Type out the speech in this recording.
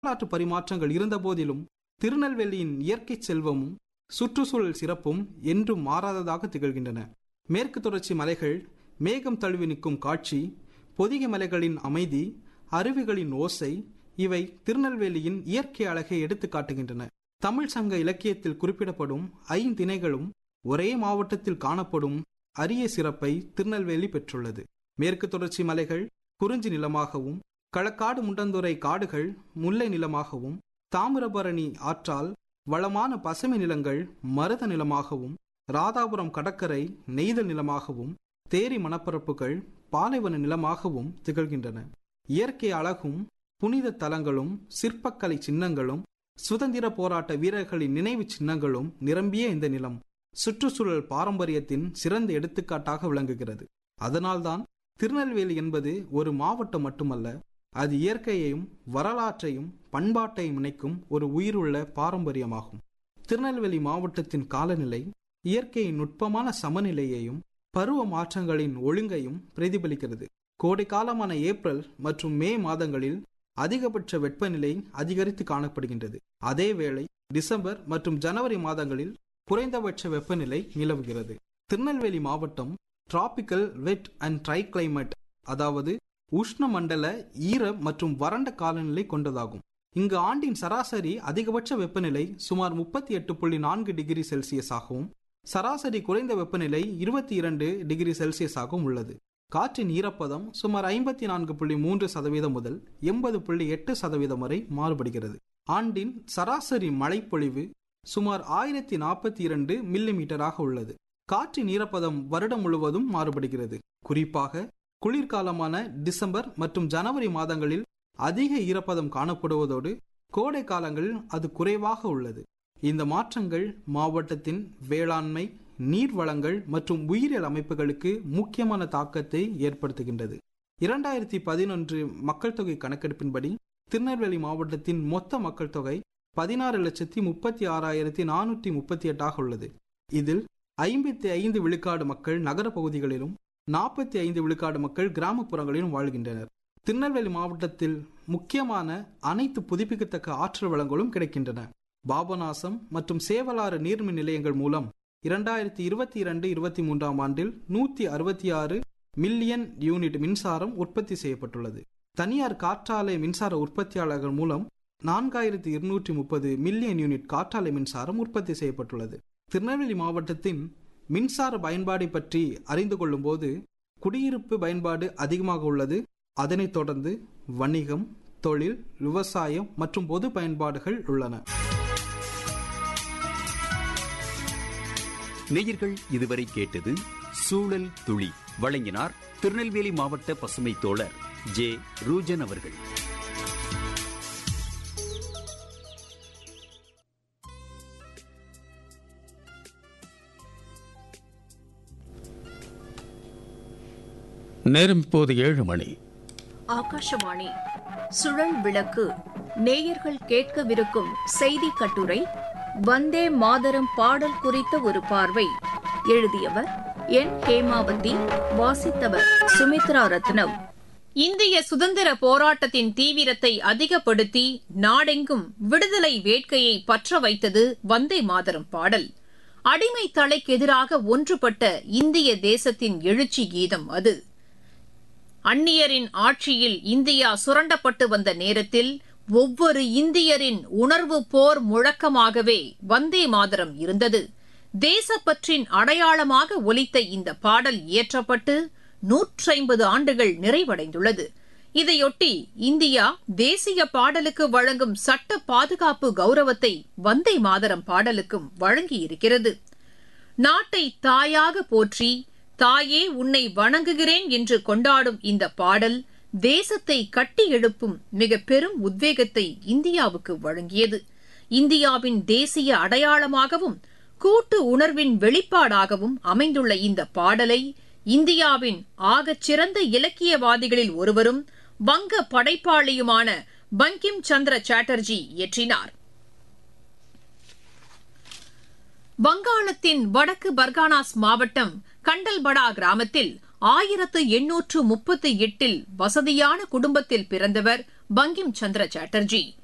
வரலாற்று பரிமாற்றங்கள் இருந்தபோதிலும் திருநெல்வேலியின் இயற்கை செல்வமும் சுற்றுச்சூழல் சிறப்பும் என்றும் மாறாததாக திகழ்கின்றன மேற்கு தொடர்ச்சி மலைகள் மேகம் தழுவி நிற்கும் காட்சி பொதிகை மலைகளின் அமைதி அருவிகளின் ஓசை இவை திருநெல்வேலியின் இயற்கை அழகை எடுத்து காட்டுகின்றன தமிழ் சங்க இலக்கியத்தில் குறிப்பிடப்படும் ஐந்திணைகளும் ஒரே மாவட்டத்தில் காணப்படும் அரிய சிறப்பை திருநெல்வேலி பெற்றுள்ளது மேற்கு தொடர்ச்சி மலைகள் குறிஞ்சி நிலமாகவும் களக்காடு முண்டந்துறை காடுகள் முல்லை நிலமாகவும் தாமிரபரணி ஆற்றால் வளமான பசுமை நிலங்கள் மருத நிலமாகவும் ராதாபுரம் கடற்கரை நெய்தல் நிலமாகவும் தேரி மணப்பரப்புகள் பாலைவன நிலமாகவும் திகழ்கின்றன இயற்கை அழகும் புனித தலங்களும் சிற்பக்கலை சின்னங்களும் சுதந்திர போராட்ட வீரர்களின் நினைவு சின்னங்களும் நிரம்பிய இந்த நிலம் சுற்றுச்சூழல் பாரம்பரியத்தின் சிறந்த எடுத்துக்காட்டாக விளங்குகிறது அதனால்தான் திருநெல்வேலி என்பது ஒரு மாவட்டம் மட்டுமல்ல அது இயற்கையையும் வரலாற்றையும் பண்பாட்டையும் இணைக்கும் ஒரு உயிருள்ள பாரம்பரியமாகும் திருநெல்வேலி மாவட்டத்தின் காலநிலை இயற்கையின் நுட்பமான சமநிலையையும் பருவ மாற்றங்களின் ஒழுங்கையும் பிரதிபலிக்கிறது கோடை காலமான ஏப்ரல் மற்றும் மே மாதங்களில் அதிகபட்ச வெப்பநிலை அதிகரித்து காணப்படுகின்றது அதேவேளை டிசம்பர் மற்றும் ஜனவரி மாதங்களில் குறைந்தபட்ச வெப்பநிலை நிலவுகிறது திருநெல்வேலி மாவட்டம் tropical wet and dry climate அதாவது உஷ்ணமண்டல ஈர மற்றும் வறண்ட காலநிலை கொண்டதாகும் இங்கு ஆண்டின் சராசரி அதிகபட்ச வெப்பநிலை சுமார் முப்பத்தி எட்டு புள்ளி நான்கு டிகிரி செல்சியஸ் ஆகவும் சராசரி குறைந்த வெப்பநிலை இருபத்தி இரண்டு டிகிரி செல்சியஸ் ஆகவும் உள்ளது காற்றின் ஈரப்பதம் சுமார் ஐம்பத்தி நான்கு புள்ளி மூன்று சதவீதம் முதல் எண்பது புள்ளி எட்டு சதவீதம் வரை மாறுபடுகிறது ஆண்டின் சராசரி மழைப்பொழிவு சுமார் ஆயிரத்தி நாற்பத்தி இரண்டு மில்லி மீட்டராக உள்ளது காற்றின் ஈரப்பதம் வருடம் முழுவதும் மாறுபடுகிறது குறிப்பாக குளிர்காலமான டிசம்பர் மற்றும் ஜனவரி மாதங்களில் அதிக ஈரப்பதம் காணப்படுவதோடு கோடை காலங்களில் அது குறைவாக உள்ளது இந்த மாற்றங்கள் மாவட்டத்தின் வேளாண்மை நீர் வளங்கள் மற்றும் உயிரியல் அமைப்புகளுக்கு முக்கியமான தாக்கத்தை ஏற்படுத்துகின்றது இரண்டாயிரத்தி பதினொன்று மக்கள் தொகை கணக்கெடுப்பின்படி திருநெல்வேலி மாவட்டத்தின் மொத்த மக்கள் தொகை பதினாறு லட்சத்தி முப்பத்தி ஆறாயிரத்தி நானூற்றி முப்பத்தி எட்டாக உள்ளது இதில் ஐம்பத்தி ஐந்து விழுக்காடு மக்கள் நகர பகுதிகளிலும் நாற்பத்தி ஐந்து விழுக்காடு மக்கள் கிராமப்புறங்களிலும் வாழ்கின்றனர் திருநெல்வேலி மாவட்டத்தில் முக்கியமான அனைத்து புதுப்பிக்கத்தக்க ஆற்றல் வளங்களும் கிடைக்கின்றன பாபநாசம் மற்றும் சேவலாறு நீர்மின் நிலையங்கள் மூலம் இரண்டாயிரத்தி இருபத்தி இரண்டு இருபத்தி மூன்றாம் ஆண்டில் நூத்தி அறுபத்தி ஆறு மில்லியன் யூனிட் மின்சாரம் உற்பத்தி செய்யப்பட்டுள்ளது தனியார் காற்றாலை மின்சார உற்பத்தியாளர்கள் மூலம் நான்காயிரத்தி இருநூற்றி முப்பது மில்லியன் யூனிட் காற்றாலை மின்சாரம் உற்பத்தி செய்யப்பட்டுள்ளது திருநெல்வேலி மாவட்டத்தின் மின்சார பயன்பாடை பற்றி அறிந்து கொள்ளும் போது குடியிருப்பு பயன்பாடு அதிகமாக உள்ளது அதனைத் தொடர்ந்து வணிகம் தொழில் விவசாயம் மற்றும் பொது பயன்பாடுகள் உள்ளன நேயர்கள் இதுவரை கேட்டது சூழல் துளி வழங்கினார் திருநெல்வேலி மாவட்ட பசுமை தோழர் ஜே ரூஜன் அவர்கள் நேரம் இப்போது ஏழு மணி ஆகாஷவாணி சுழல் விளக்கு நேயர்கள் கேட்கவிருக்கும் செய்தி கட்டுரை வந்தே மாதரம் பாடல் குறித்த ஒரு பார்வை எழுதியவர் என் ஹேமாவதி வாசித்தவர் சுமித்ரா ரத்னம் இந்திய சுதந்திர போராட்டத்தின் தீவிரத்தை அதிகப்படுத்தி நாடெங்கும் விடுதலை வேட்கையை பற்ற வைத்தது வந்தே மாதரம் பாடல் அடிமை தலைக்கு எதிராக ஒன்றுபட்ட இந்திய தேசத்தின் எழுச்சி கீதம் அது அந்நியரின் ஆட்சியில் இந்தியா சுரண்டப்பட்டு வந்த நேரத்தில் ஒவ்வொரு இந்தியரின் உணர்வு போர் முழக்கமாகவே வந்தே மாதரம் இருந்தது தேசப்பற்றின் அடையாளமாக ஒலித்த இந்த பாடல் இயற்றப்பட்டு நூற்றைம்பது ஆண்டுகள் நிறைவடைந்துள்ளது இதையொட்டி இந்தியா தேசிய பாடலுக்கு வழங்கும் சட்ட பாதுகாப்பு கௌரவத்தை வந்தே மாதரம் பாடலுக்கும் வழங்கியிருக்கிறது நாட்டை தாயாக போற்றி தாயே உன்னை வணங்குகிறேன் என்று கொண்டாடும் இந்த பாடல் தேசத்தை கட்டி எழுப்பும் மிக பெரும் உத்வேகத்தை இந்தியாவுக்கு வழங்கியது இந்தியாவின் தேசிய அடையாளமாகவும் கூட்டு உணர்வின் வெளிப்பாடாகவும் அமைந்துள்ள இந்த பாடலை இந்தியாவின் ஆகச்சிறந்த இலக்கியவாதிகளில் ஒருவரும் வங்க படைப்பாளியுமான பங்கிம் சந்திர சாட்டர்ஜி இயற்றினார் வங்காளத்தின் வடக்கு பர்கானாஸ் மாவட்டம் கண்டல்படா கிராமத்தில் ஆயிரத்து எண்ணூற்று முப்பத்தி எட்டில் வசதியான குடும்பத்தில் பிறந்தவர் பங்கிம் சந்திர சாட்டர்ஜி